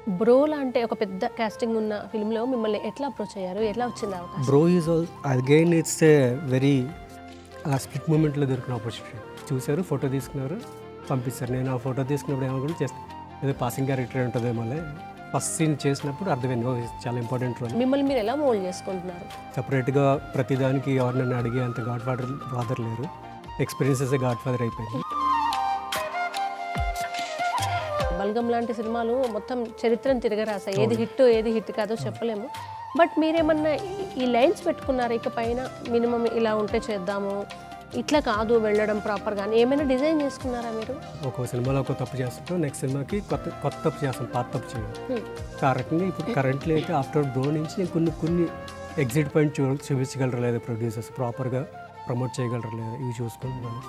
Bro లాంటి ఒక పెద్ద కాస్టింగ్ ఉన్న ఫిల్మ్లో మిమ్మల్ని ఎట్లా అప్రోచ్ అయ్యారు ఎట్లా వచ్చింది అవకాశం bro is all again it's a very a split మూమెంట్లో దొరికిన ఆపర్చునిటీ చూశారు ఫోటో తీసుకున్నారు పంపిస్తారు నేను ఆ ఫోటో తీసుకున్నప్పుడు ఏమనుకుంటే జస్ట్ ఏదో పాసింగ్ క్యారెక్టర్ ఉంటుందేమో ఫస్ట్ సీన్ చేసినప్పుడు అర్థమైంది ఓ, ఇది చాలా ఇంపార్టెంట్ రోల్ మిమ్మల్ని మీరు ఎలా మోల్డ్ చేసుకుంటున్నారు సపరేట్గా ప్రతిదానికి ఎవరినైనా అడిగే అంత గాడ్ ఫాదర్ ఫాదర్ లేరు ఎక్స్పీరియన్సెస్ గాడ్ ఫాదర్ అయిపోయింది బల్గం లాంటి సినిమాలు మొత్తం చరిత్రను తిరగరాసాయి ఏది హిట్ ఏది హిట్ కాదో చెప్పలేము బట్ మీరేమన్నా ఈ- ఈ లైన్స్ పెట్టుకున్నారా ఇక పైన మినిమం ఇలా ఉంటే చేద్దాము ఇట్లా కాదు వెళ్ళడం ప్రాపర్ కానీ ఏమైనా డిజైన్ చేసుకున్నారా మీరు ఒక్కో సినిమాలో ఒక తప్పు చేస్తుంటాం నెక్స్ట్ సినిమాకి కొత్త కొత్త తప్పు చేస్తాం పాత తప్పు చేయం Hmm. సో ఆ రకంగా ఇప్పుడు కరెంట్లీ అయితే ఆఫ్టర్ బ్రో నుంచి నేను కొన్ని కొన్ని ఎగ్జిట్ పాయింట్ చూ చూపించగలరు లేదా ప్రొడ్యూసర్స్ ప్రాపర్గా ప్రమోట్ చేయగలరు లేదా ఇవి చూసుకుంటున్నాను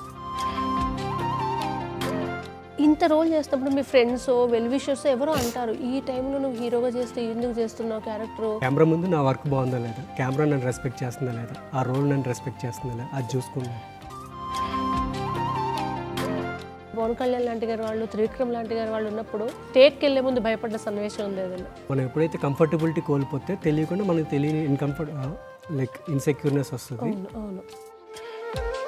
ఇంత రోల్ చేసినప్పుడు మీ ఫ్రెండ్స్ వెల్ విషర్స్ ఎవరో అంటారు ఈ టైంలో నువ్వు హీరోగా చేస్తే ఎందుకు చేస్తున్నావు క్యారెక్టర్ కెమెరా ముందు నా వర్క్ బాగుందా లేదా కెమెరా నన్ను రెస్పెక్ట్ చేస్తుందా లేదా ఆ రోల్ నన్ను రెస్పెక్ట్ చేస్తుందా లేదా అది చూసుకున్నాను పవన్ కళ్యాణ్ లాంటి గారు వాళ్ళు త్రివిక్రమ్ లాంటి గారు వాళ్ళు ఉన్నప్పుడు టేక్కి వెళ్ళే ముందు భయపడ్డ సన్నివేశం ఉంది ఏదైనా మనం ఎప్పుడైతే కంఫర్టబిలిటీ కోల్పోతే తెలియకుండా మనకు తెలియని ఇన్కంఫర్ట్ లైక్ ఇన్సెక్యూర్నెస్ వస్తుంది అవును అవును